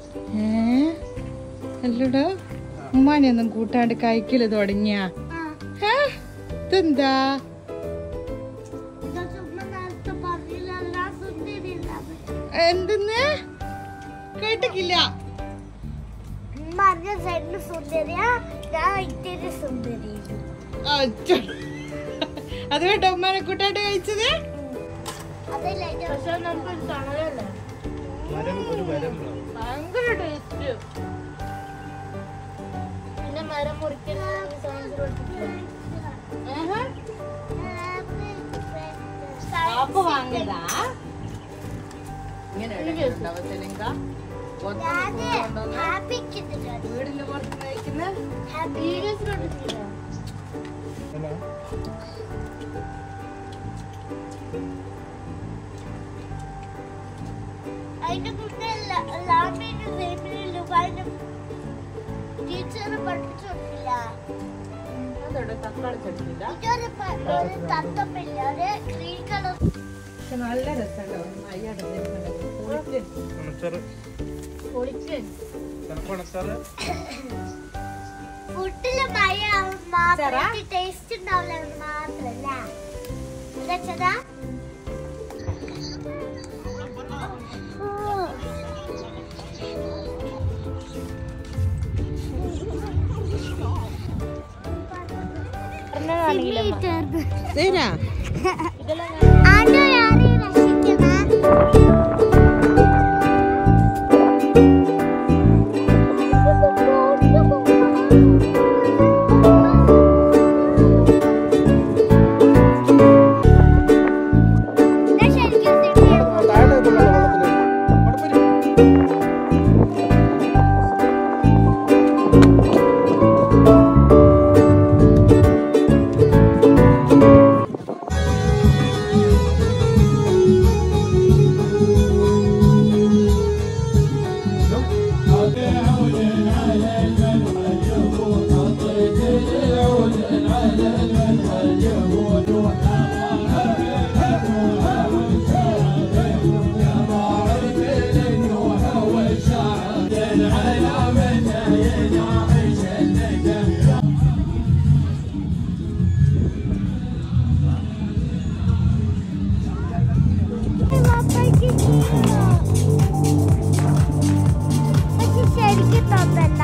ഏ അല്ലടോ ഉമ്മാനെയൊന്നും കൂട്ടാണ്ട് കഴിക്കല് തുടങ്ങിയ ഇതെന്താ എന്തെന്ന് കേട്ടിക്കില്ല മഞ്ഞ സൈഡില് സുന്ദരിയാ ഞാൻ ഇത്തിരി സുന്ദരി അച്ഛോ. അത് കേട്ടോ ഉമ്മാനെ കൂട്ടാണ്ട് കഴിച്ചത് അതല്ല പക്ഷെ നമുക്ക് തണലല്ലേ മരം ഒരു മരം ഭയങ്കര ടേസ്റ്റ് പിന്നെ മരം മുറിക്കരുത് സയൻസ് പാപ്പ വാങ്ങിയതാ ഇങ്ങനെ ഉണ്ടാവും സെലിങ്ക വീടിന്റെ പുറത്ത് കഴിക്കുന്ന അതിന്റെ മുന്നേ ലാമിന്റെ സേമിലും അതിന്റെ ടീച്ചർ പഠിപ്പിച്ചു കൊടുക്കില്ല അതോടെ തക്കാളി ചട്ടില്ല ഇതൊരു പ- ഒരു തത്തപ്പില്ല ഒരു ഗ്രീൻ കളർ പക്ഷെ നല്ല രസമുണ്ടാവും അയ്യാടെ പൊളിച്ച് ഉണച്ചാറ് പൊളിച്ച് ചിലപ്പോൾ ഉണച്ചാറ് ഫുഡില് മഴ മാത്രം ടേസ്റ്റ് ഉണ്ടാവില്ല എന്ന് മാത്രല്ല എന്താ വെച്ചതാ നേരാ ആണ്ടോ ആരെയും രക്ഷിക്കണ താഴെ വെള്ളത്തിൽ അവിടെ പോയി ശരിക്കും തന്നല്ല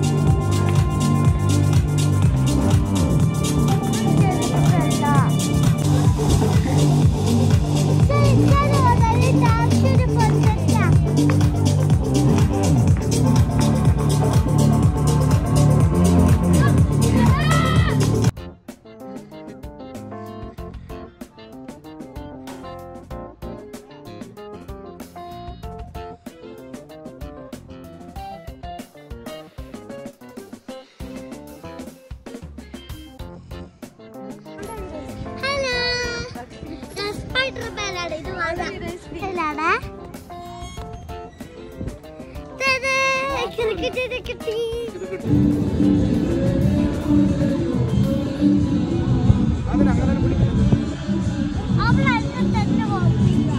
ഹലോ ഞാൻ സ്പൈഡർമാനാണ് ഇത് വാങ്ങാണ് ക്രിക്കറ്റ് കിട്ടി അതിനങ്ങനെ പിടിക്കുന്നത് അവൾ എന്നെ തന്നെ ഓർമ്മിക്കുക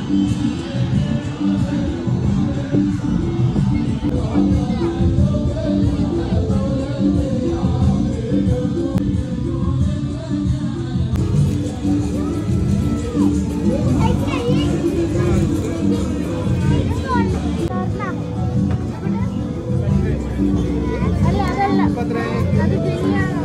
അല്ല അതല്ല ഇപ്പൊ എത്രയായി? അത് ശരിയാണോ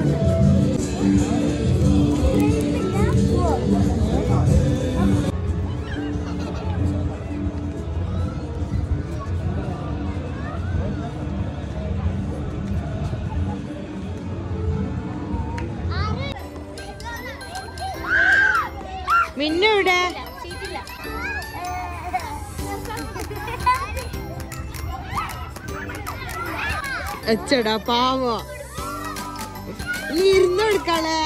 മിന്നു ഇവിടെ അച്ചടാ പാവോ നീ ഇരുന്ന് കൊടുക്കാളെ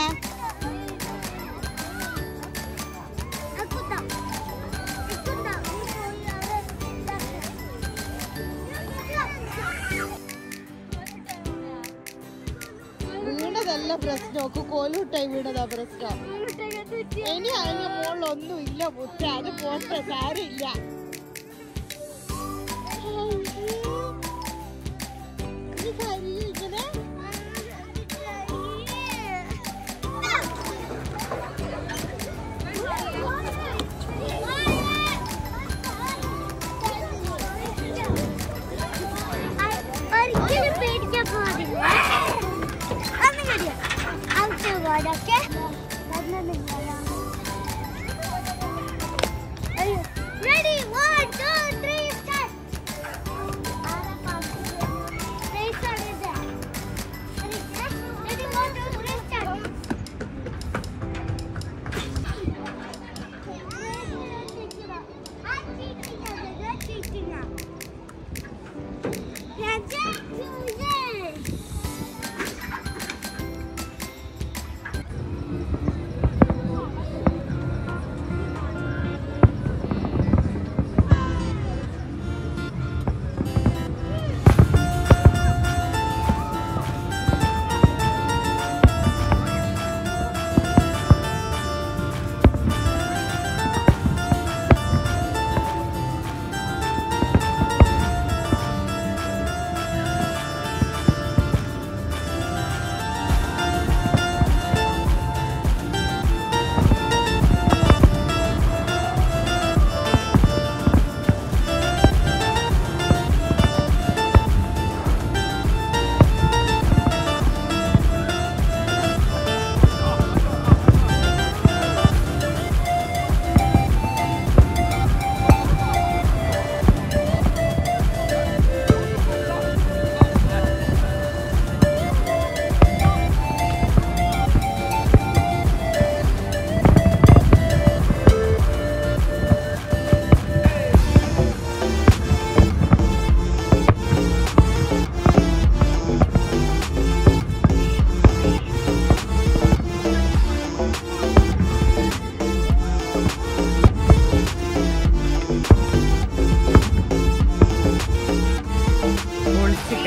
വീണതല്ല പ്രശ്നം ഒക്കെ കോലൂട്ടായി വീണതാ പ്രശ്നം ഇനി അതിന്റെ മുകളിലൊന്നും ഇല്ല മുറ്റ അത് പോട്ടെ സാരില്ല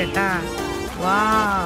കേട്ടാ വാ